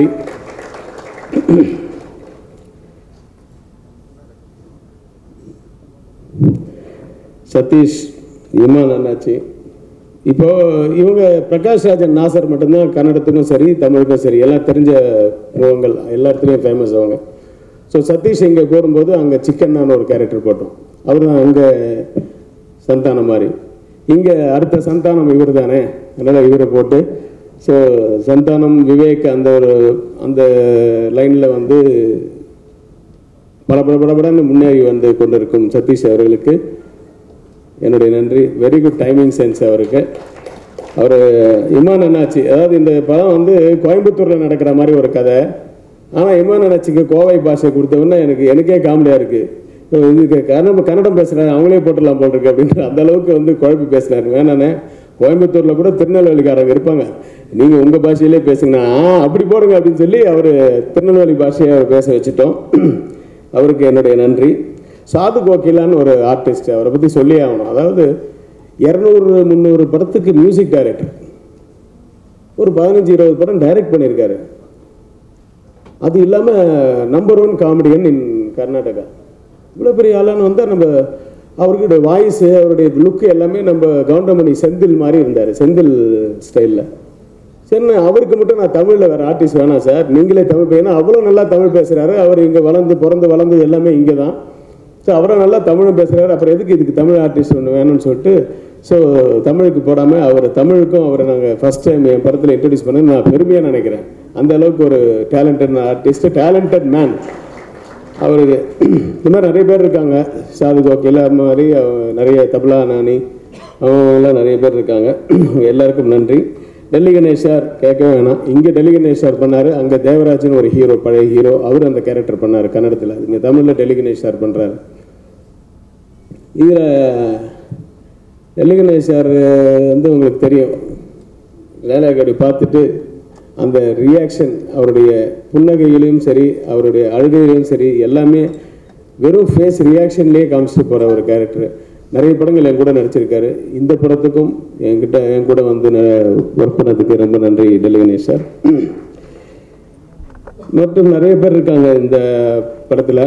சதீஷ் இமான் அண்ணாச்சி இப்போ இவங்க பிரகாஷ் ராஜன் நாசர் மட்டும்தான் கன்னடத்துக்கும் சரி தமிழுக்கும் சரி எல்லாம் தெரிஞ்ச முகங்கள் எல்லா இடத்துலையும் ஃபேமஸ் அவங்க ஸோ சதீஷ் இங்கே போடும்போது அங்கே சிக்கன்னான ஒரு கேரக்டர் போட்டோம் அவர் தான் அங்கே சந்தானம் மாதிரி இங்கே அடுத்த சந்தானம் இவர் தானே அதனால் இவரை போட்டு ஸோ சந்தானம் விவேக் அந்த ஒரு அந்த லைனில் வந்து பல பல படபடன்னு முன்னேறி வந்து கொண்டிருக்கும் சதீஷ் அவர்களுக்கு என்னுடைய நன்றி வெரி குட் டைமிங் சென்ஸ் அவருக்கு அவர் இமான் அண்ணாச்சி அதாவது இந்த படம் வந்து கோயம்புத்தூரில் நடக்கிற மாதிரி ஒரு கதை ஆனால் இமான் அண்ணாச்சிக்கு கோவை பாஷை கொடுத்தவொன்னே எனக்கு எனக்கே காமெடியாக இருக்குது இதுக்கு கன்னடம் கன்னடம் பேசுகிறாங்க அவங்களே போட்டுடலாம் போல் இருக்கு அப்படின்ற அந்த அளவுக்கு வந்து குழப்பி பேசுனாரு வேணானே கோயம்புத்தூரில் கூட திருநெல்வேலிக்காரங்க இருப்பாங்க நீங்கள் உங்கள் பாஷையிலே பேசுங்கண்ணா ஆ அப்படி போடுங்க அப்படின்னு சொல்லி அவர் திருநெல்வேலி பாஷையை அவர் பேச வச்சுட்டோம் அவருக்கு என்னுடைய நன்றி சாது கோகிலான்னு ஒரு ஆர்டிஸ்ட் அவரை பற்றி சொல்லி ஆகணும் அதாவது இரநூறு முந்நூறு படத்துக்கு மியூசிக் டைரக்டர் ஒரு பதினஞ்சு இருபது படம் டைரக்ட் பண்ணியிருக்காரு அது இல்லாமல் number one comedian in Karnataka இவ்வளோ பெரிய ஆளான்னு வந்தால் நம்ம அவருடைய வாய்ஸு அவருடைய லுக்கு எல்லாமே நம்ம கவுண்டமணி செந்தில் மாதிரி இருந்தார் செந்தில் ஸ்டைலில் சரி நான் அவருக்கு மட்டும் நான் தமிழில் வேறு ஆர்டிஸ்ட் வேணாம் சார் நீங்களே தமிழ் பே- ஏன்னா அவ்வளோ நல்லா தமிழ் பேசுகிறாரு அவர் இங்கே வளர்ந்து பிறந்து வளர்ந்தது எல்லாமே இங்கே தான் ஸோ அவரும் நல்லா தமிழும் பேசுகிறாரு அப்புறம் எதுக்கு இதுக்கு தமிழ் ஆர்டிஸ்ட் ஒன்று வேணும்னு சொல்லிட்டு ஸோ தமிழுக்கு போடாமல் அவர் தமிழுக்கும் அவரை நாங்கள் ஃபஸ்ட் டைம் என் படத்தில் இன்ட்ரடியூஸ் பண்ண நான் பெருமையாக நினைக்கிறேன் அந்த அளவுக்கு ஒரு டேலண்டட் ஆர்டிஸ்ட் டேலண்டட் மேன் அவருக்கு இந்த மாதிரி நிறைய பேர் இருக்காங்க சாது கோகில அது மாதிரி அவ- நிறைய தபலா நானி அவங்க எல்லாம் நிறைய பேர் இருக்காங்க எல்லாருக்கும் நன்றி டெல்லி கணேஷ் சார் கேட்கவே வேணாம் இங்கே டெல்லி கணேஷ் சார் பண்ணார் அங்கே தேவராஜன் ஒரு ஹீரோ பழைய ஹீரோ அவர் அந்த கேரக்டர் பண்ணார் கன்னடத்தில் இங்கே தமிழில் டெல்லி கணேஷ் சார் பண்ணுறாரு இதில் டெல்லி கணேஷ் சார் வந்து உங்களுக்கு தெரியும் வேலைக்காடி பார்த்துட்டு அந்த ரியாக்ஷன் அவருடைய புன்னகையிலையும் சரி அவருடைய அழுகையிலையும் சரி எல்லாமே வெறும் ஃபேஸ் ரியாக்ஷன்லேயே காமிச்சிட்டு போகிற ஒரு கேரக்டர் நிறைய படங்கள் என் கூட நடிச்சிருக்காரு இந்த படத்துக்கும் என்கிட்ட என் கூட வந்து ஒர்க் பண்ணதுக்கு ரொம்ப நன்றி டெல்லி கணேஷ் சார் மற்றும் நிறைய பேர் இருக்காங்க இந்த படத்தில்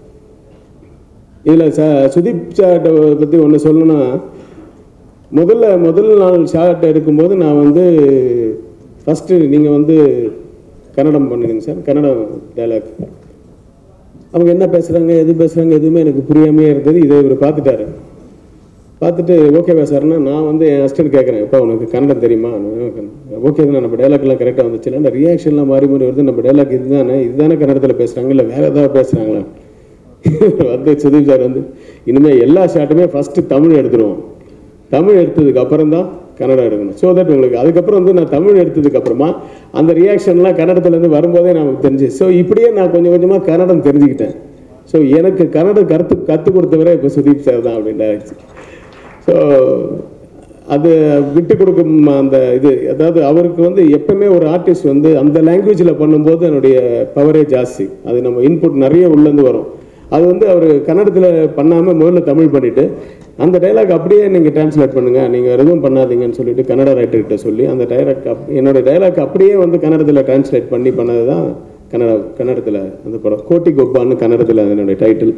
இதில் ச சுதீப் சார்ட்டை பற்றி ஒன்று சொல்லணும்னா முதல்ல முதல் நாள் ஷார்ட் எடுக்கும்போது நான் வந்து ஃபஸ்ட்டு நீங்கள் வந்து கன்னடம் பண்ணுங்க சார் கன்னடம் டைலாக் அவங்க என்ன பேசுகிறாங்க எது பேசுகிறாங்க எதுவுமே எனக்கு புரியாமே இருந்தது இதை இவர் பார்த்துட்டாரு பார்த்துட்டு ஓகேவா சார்னா நான் வந்து என் அசிஸ்டன்ட் கேட்குறேன் இப்போ உனக்கு கன்னடம் தெரியுமா ஓகே தான் நம்ம டைலாக்லாம் கரெக்டாக வந்துச்சு இல்லை ரியாக்ஷன்லாம் மாறி மாறி வருது நம்ம டைலாக் இதுதானே இதுதானே கன்னடத்தில் பேசுகிறாங்க இல்லை வேறு ஏதாவது பேசுகிறாங்களா வந்து சுதீப் சார் வந்து இனிமேல் எல்லா ஷாட்டுமே ஃபஸ்ட்டு தமிழ் எடுத்துருவோம் தமிழ் எடுத்ததுக்கு அப்புறம் தான் கன்னடம் எடுக்கணும் ஸோ தட் உங்களுக்கு அதுக்கப்புறம் வந்து நான் தமிழ் எடுத்ததுக்கு அப்புறமா அந்த ரியாக்ஷன்லாம் கன்னடத்துலேருந்து வரும்போதே நமக்கு தெரிஞ்சு ஸோ இப்படியே நான் கொஞ்சம் கொஞ்சமாக கன்னடம் தெரிஞ்சுக்கிட்டேன் ஸோ எனக்கு கன்னடம் கருத்து கற்றுக் கொடுத்தவரே இப்போ சுதீப் சார் தான் அப்படின்னு ஸோ அது விட்டு கொடுக்கும் அந்த இது அதாவது அவருக்கு வந்து எப்பவுமே ஒரு ஆர்டிஸ்ட் வந்து அந்த லாங்குவேஜில் பண்ணும்போது என்னுடைய பவரே ஜாஸ்தி அது நம்ம இன்புட் நிறைய உள்ளேருந்து வரும் அது வந்து அவர் கன்னடத்தில் பண்ணாமல் முதல்ல தமிழ் பண்ணிட்டு அந்த டைலாக் அப்படியே நீங்கள் டிரான்ஸ்லேட் பண்ணுங்கள் நீங்கள் எதுவும் பண்ணாதீங்கன்னு சொல்லிட்டு கன்னட ரைட்டர்கிட்ட சொல்லி அந்த டைலாக் அப் என்னோட டைலாக் அப்படியே வந்து கன்னடத்தில் டிரான்ஸ்லேட் பண்ணி பண்ணது தான் கன்னட கன்னடத்தில் அந்த படம் கோட்டி கொப்பான்னு கன்னடத்தில் என்னுடைய டைட்டில்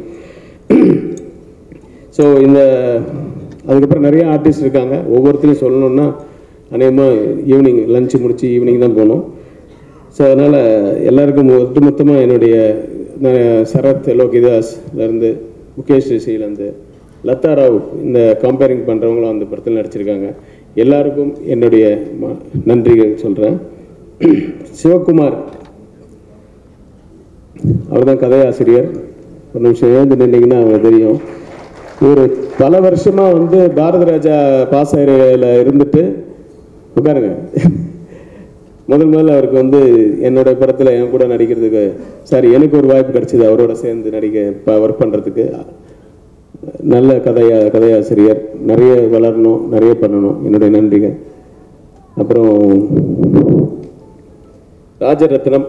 ஸோ இந்த அதுக்கப்புறம் நிறைய ஆர்டிஸ்ட் இருக்காங்க ஒவ்வொருத்தரையும் சொல்லணும்னா அநேகமாக ஈவினிங் லஞ்சு முடிச்சு ஈவினிங் தான் போகணும் ஸோ அதனால் எல்லாருக்கும் ஒட்டுமொத்தமாக என்னுடைய நான் சரத் லோகிதாஸ்லேருந்து முகேஷ் ரிஷிலேருந்து லதா ராவ் இந்த கம்பேரிங் பண்ணுறவங்களும் அந்த படத்தில் நடிச்சிருக்காங்க எல்லாருக்கும் என்னுடைய ம- நன்றிகள் சொல்கிறேன் சிவகுமார் அவர் தான் கதையாசிரியர் ஒரு நிமிஷம் எழுந்து நின்னீங்கன்னா அவங்களுக்கு தெரியும் இவர் பல வருஷமா வந்து பாரத ராஜா பாஸ் ஆயிரையில் இருந்துட்டு உட்காருங்க முதல் முதல்ல அவருக்கு வந்து என்னோட படத்தில் என் கூட நடிக்கிறதுக்கு சாரி எனக்கு ஒரு வாய்ப்பு கிடைச்சது அவரோட சேர்ந்து நடிக்க ஒர்க் பண்ணுறதுக்கு நல்ல கதையா கதையாசிரியர் நிறைய வளரணும் நிறைய பண்ணணும் என்னுடைய நன்றிங்க அப்புறம் ராஜரத்னம்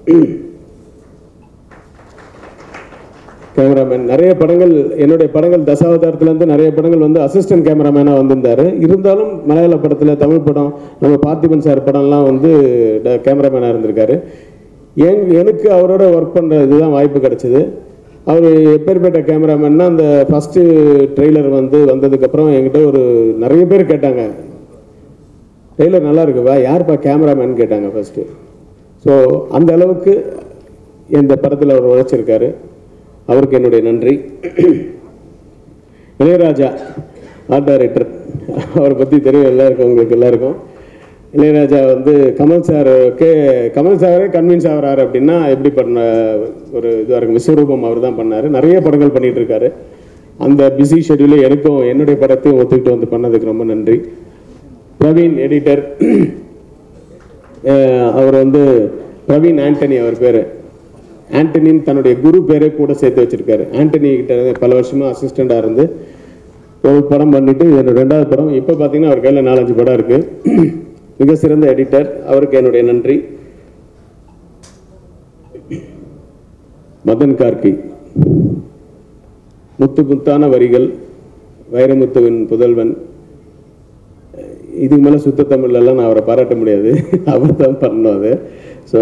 கேமராமேன் நிறைய படங்கள் என்னுடைய படங்கள் தசாவதாரத்துல இருந்து நிறைய படங்கள் வந்து அசிஸ்டன்ட் கேமராமேனாக வந்திருந்தாரு இருந்தாலும் மலையாள படத்தில் தமிழ் படம் நம்ம பார்த்திபன் சார் படம்லாம் வந்து கேமராமேனாக இருந்திருக்காரு என் எனக்கு அவரோட ஒர்க் பண்ணுற இதுதான் வாய்ப்பு கிடைச்சது அவர் எப்பேற்பட்ட கேமராமேன்னா அந்த ஃபஸ்ட்டு ட்ரெய்லர் வந்து வந்ததுக்கப்புறம் என்கிட்ட ஒரு நிறைய பேர் கேட்டாங்க ட்ரெய்லர் நல்லா இருக்குவா யார்ப்பா கேமராமேன் கேட்டாங்க ஃபஸ்ட்டு ஸோ அந்த அளவுக்கு இந்த படத்தில் அவர் உழைச்சிருக்காரு அவருக்கு என்னுடைய நன்றி இளையராஜா ஆர்ட் டைரக்டர் அவரை பற்றி தெரியும் எல்லாருக்கும் உங்களுக்கு எல்லாருக்கும் இளையராஜா வந்து கமல் சாருக்கு கமல் சாரே கன்வின்ஸ் ஆகிறாரு அப்படின்னா எப்படி பண்ண ஒரு இதுவாக இருக்கும் விஸ்வரூபம் அவர் தான் பண்ணார் நிறைய படங்கள் பண்ணிட்டு இருக்காரு அந்த பிஸி ஷெட்யூலில் எனக்கும் என்னுடைய படத்தையும் ஒத்துக்கிட்டு வந்து பண்ணதுக்கு ரொம்ப நன்றி பிரவீன் எடிட்டர் அவர் வந்து பிரவீன் ஆண்டனி அவர் பேர் ஆண்டனின்னு தன்னுடைய குரு பேரே கூட சேர்த்து வச்சிருக்காரு ஆண்டனி கிட்ட இருந்து பல வருஷமா அசிஸ்டண்டாக இருந்து ஒரு படம் பண்ணிட்டு இது என்னோட ரெண்டாவது படம் இப்போ பார்த்தீங்கன்னா அவர் கையில் நாலஞ்சு படம் இருக்கு மிக சிறந்த எடிட்டர் அவருக்கு என்னுடைய நன்றி மதன் கார்கி முத்து முத்தான வரிகள் வைரமுத்துவின் புதல்வன் இதுக்கு மேலே சுத்த தமிழ்லலாம் நான் அவரை பாராட்ட முடியாது அவர் தான் பண்ணணும் அது ஸோ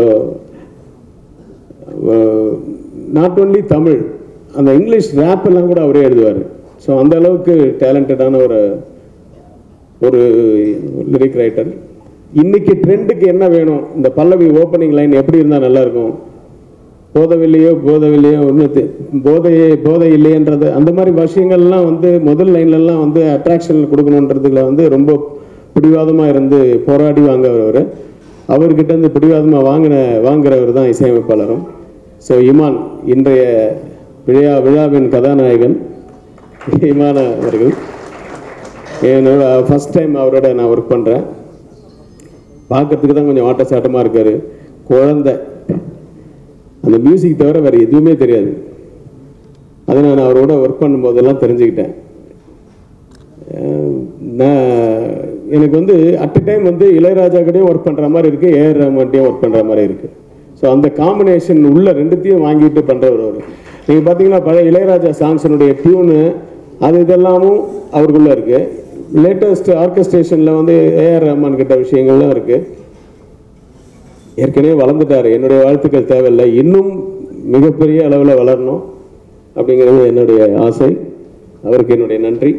நாட் ஒன்லி தமிழ் அந்த இங்கிலீஷ் ரேப் எல்லாம் கூட அவரே எழுதுவார் ஸோ அந்த அளவுக்கு டேலண்டடான ஒரு ஒரு லிரிக் ரைட்டர் இன்னைக்கு ட்ரெண்டுக்கு என்ன வேணும் இந்த பல்லவி ஓப்பனிங் லைன் எப்படி இருந்தால் நல்லா இருக்கும் போதவில்லையோ போதவில்லையோ ஒன்று போதையே போதை இல்லையன்றது அந்த மாதிரி விஷயங்கள்லாம் வந்து முதல் லைன்லலாம் வந்து அட்ராக்ஷன் கொடுக்கணுன்றதுல வந்து ரொம்ப பிடிவாதமாக இருந்து போராடி வாங்குறவர் அவர்கிட்ட இருந்து பிடிவாதமாக வாங்கின வாங்குறவர் தான் இசையமைப்பாளரும் ஸோ இமான் இன்றைய விழா விழாவின் கதாநாயகன் இமான் அவர்கள் என்னோட ஃபஸ்ட் டைம் அவரோட நான் ஒர்க் பண்ணுறேன் பார்க்கறதுக்கு தான் கொஞ்சம் ஆட்ட சாட்டமாக இருக்கார் குழந்தை அந்த மியூசிக் தவிர வேறு எதுவுமே தெரியாது அதை நான் அவரோட ஒர்க் பண்ணும்போதெல்லாம் தெரிஞ்சுக்கிட்டேன் அஹ் நான் எனக்கு வந்து அட் டைம் வந்து இளையராஜா கிட்டயும் ஒர்க் பண்ணுற மாதிரி இருக்குது ஏஆர் ரஹ்மான்ட்டையும் ஒர்க் பண்ணுற மாதிரி இருக்குது ஸோ அந்த காம்பினேஷன் உள்ள ரெண்டுத்தையும் வாங்கிட்டு பண்ணுறவர் அவர் நீங்கள் பார்த்தீங்கன்னா பழைய இளையராஜா சாங்ஸினுடைய டியூனு அது இதெல்லாமும் அவருக்குள்ளே இருக்குது லேட்டஸ்ட் ஆர்கஸ்ட்ரேஷனில் வந்து ஏஆர் ரஹ்மான் கிட்ட விஷயங்கள்லாம் இருக்குது ஏற்கனவே வளர்ந்துட்டாரு என்னுடைய வாழ்த்துக்கள் தேவையில்லை இன்னும் மிகப்பெரிய அளவில் வளரணும் அப்படிங்கிறது என்னுடைய ஆசை அவருக்கு என்னுடைய நன்றி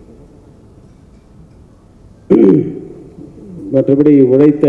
மற்றபடி உழைத்த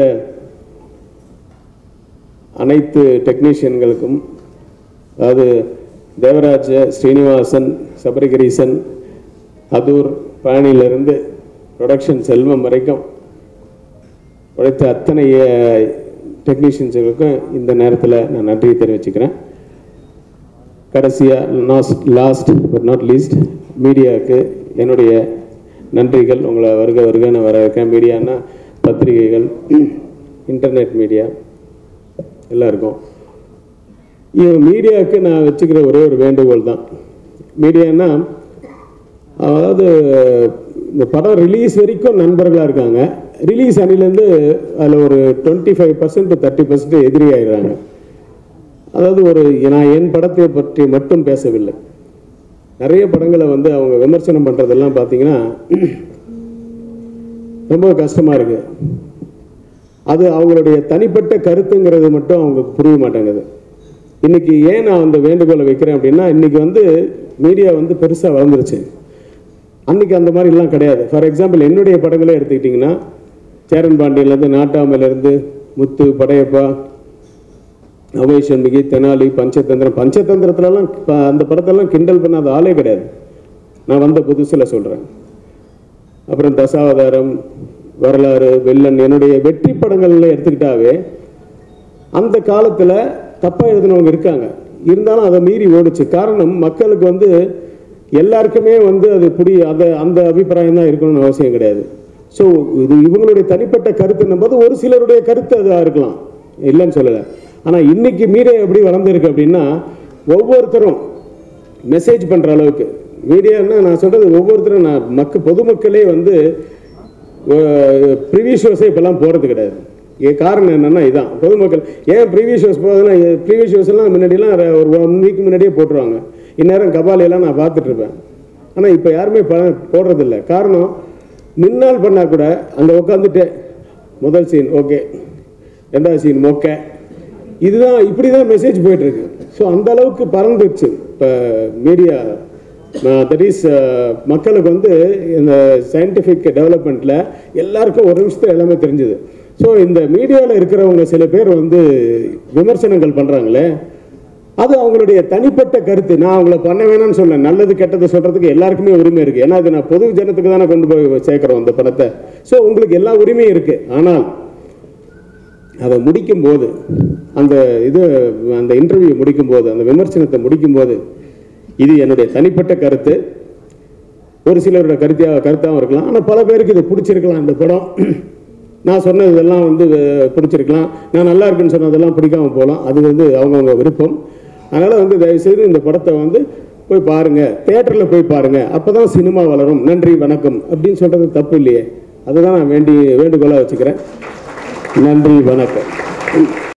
அனைத்து டெக்னீஷியன்களுக்கும் அதாவது தேவராஜ ஸ்ரீனிவாசன் சபரிகிரீசன் அதூர் பழனியிலிருந்து ப்ரொடக்ஷன் செல்வம் வரைக்கும் உழைத்த அத்தனை டெக்னீஷியன்ஸுகளுக்கும் இந்த நேரத்தில் நான் நன்றியை தெரிவிச்சுக்கிறேன் கடைசியாக last last but not least மீடியாவுக்கு என்னுடைய நன்றிகள் உங்களை வருக வருகன்னு வர இருக்கேன் மீடியானா பத்திரிகைகள் இன்டர்நெட் மீடியா எல்லாருக்கும் இது மீடியாவுக்கு நான் வச்சுக்கிற ஒரே ஒரு வேண்டுகோள் தான் மீடியானா அதாவது இந்த படம் ரிலீஸ் வரைக்கும் நண்பர்களாக இருக்காங்க ரிலீஸ் அணிலேருந்து அதில் ஒரு twenty five percent thirty percent எதிரி ஆயிடுறாங்க அதாவது ஒரு நான் என் படத்தை பற்றி மட்டும் பேசவில்லை நிறைய படங்களை வந்து அவங்க விமர்சனம் பண்ணுறதெல்லாம் பார்த்தீங்கன்னா ரொம்ப கஷ்டமாக இருக்கு அது அவங்களுடைய தனிப்பட்ட கருத்துங்கிறது மட்டும் அவங்க புரிய மாட்டேங்குது இன்னைக்கு ஏன் நான் அந்த வேண்டுகோளை வைக்கிறேன் அப்படின்னா இன்னைக்கு வந்து மீடியா வந்து பெருசாக வளர்ந்துருச்சு அன்னைக்கு அந்த மாதிரிலாம் கிடையாது ஃபார் எக்ஸாம்பிள் என்னுடைய படங்களே எடுத்துக்கிட்டிங்கன்னா சேரன் பாண்டியன்லேருந்து நாட்டாமையிலேருந்து முத்து படையப்பா அவை சண்முகி தெனாலி பஞ்சதந்திரம் பஞ்சதந்திரத்துலலாம் ப- அந்த படத்தெல்லாம் கிண்டல் பண்ணாத ஆளே கிடையாது நான் வந்த புதுசில் சொல்கிறேன் அப்புறம் தசாவதாரம் வரலாறு வெள்ளன் என்னுடைய வெற்றி படங்கள்ல எடுத்துக்கிட்டாவே அந்த காலத்தில் தப்பாக எழுதினவங்க இருக்காங்க இருந்தாலும் அதை மீறி ஓடுச்சு காரணம் மக்களுக்கு வந்து எல்லாருக்குமே வந்து அது புடி அதை அந்த அபிப்பிராயம் தான் இருக்கணும்னு அவசியம் கிடையாது ஸோ இது இவங்களுடைய தனிப்பட்ட கருத்துன்னும் போது ஒரு சிலருடைய கருத்து அது இருக்கலாம் இல்லைன்னு சொல்லலை ஆனால் இன்னைக்கு மீடியா எப்படி வளர்ந்துருக்கு அப்படின்னா ஒவ்வொருத்தரும் மெசேஜ் பண்ணுற அளவுக்கு மீடியான்னா நான் சொல்கிறது ஒவ்வொருத்தரும் நான் மக்க பொதுமக்களே வந்து ப்ரிவியூஸ் ஷோஸே இப்போல்லாம் போகிறது கிடையாது இது காரணம் என்னன்னா இதான் பொதுமக்கள் ஏன் ப்ரீவியஸ் ஷோஸ் போகுதுன்னா ப்ரீவியஸ் ஷோஸ் எல்லாம் முன்னாடிலாம் ர- ஒரு ஒன் வீக் முன்னாடியே போட்டுருவாங்க இந்நேரம் கபாலியெல்லாம் நான் பார்த்துட்டு இருப்பேன் ஆனால் இப்போ யாருமே ப போடுறதில்ல காரணம் முன்னால் பண்ணால் கூட அங்கே உட்காந்துட்டு முதல் சீன் ஓகே ரெண்டாவது சீன் மொக்க இதுதான் இப்படி தான் மெசேஜ் போயிட்டு இருக்கு ஸோ அந்த அளவுக்கு பறந்துச்சு இப்போ மீடியா தட் இஸ் மக்களுக்கு வந்து இந்த சயின்டிஃபிக் டெவலப்மெண்ட்டில் எல்லாருக்கும் ஒரு நிமிஷத்தில் எல்லாமே தெரிஞ்சுது ஸோ இந்த மீடியாவில் இருக்கிறவங்க சில பேர் வந்து விமர்சனங்கள் பண்ணுறாங்களே அது அவங்களுடைய தனிப்பட்ட கருத்து நான் அவங்கள பண்ண வேணாம்னு சொன்னேன் நல்லது கெட்டது சொல்றதுக்கு எல்லாருக்குமே உரிமை இருக்கு ஏன்னா இது நான் பொது ஜனத்துக்கு தானே கொண்டு போய் சேர்க்கிறோம் அந்த படத்தை ஸோ உங்களுக்கு எல்லா உரிமையும் இருக்கு ஆனால் அதை முடிக்கும் போது அந்த இது அந்த இன்டர்வியூ முடிக்கும் போது அந்த விமர்சனத்தை முடிக்கும் போது இது என்னுடைய தனிப்பட்ட கருத்து ஒரு சிலரோட கருத்தியாக கருத்தாகவும் இருக்கலாம் ஆனால் பல பேருக்கு இது பிடிச்சிருக்கலாம் இந்த படம் நான் சொன்னது இதெல்லாம் வந்து அஹ், பிடிச்சிருக்கலாம் நான் நல்லா இருக்குன்னு சொன்னதெல்லாம் பிடிக்காம போகலாம் அது வந்து அவங்கவுங்க விருப்பம் அதனால் வந்து தயவுசெய்து இந்த படத்தை வந்து போய் பாருங்க தேட்டரில் போய் பாருங்க அப்பதான் சினிமா வளரும் நன்றி வணக்கம் அப்படின்னு சொல்றது தப்பு இல்லையே அதுதான் நான் வேண்டி வேண்டுகோளாக வச்சுக்கிறேன் நன்றி வணக்கம்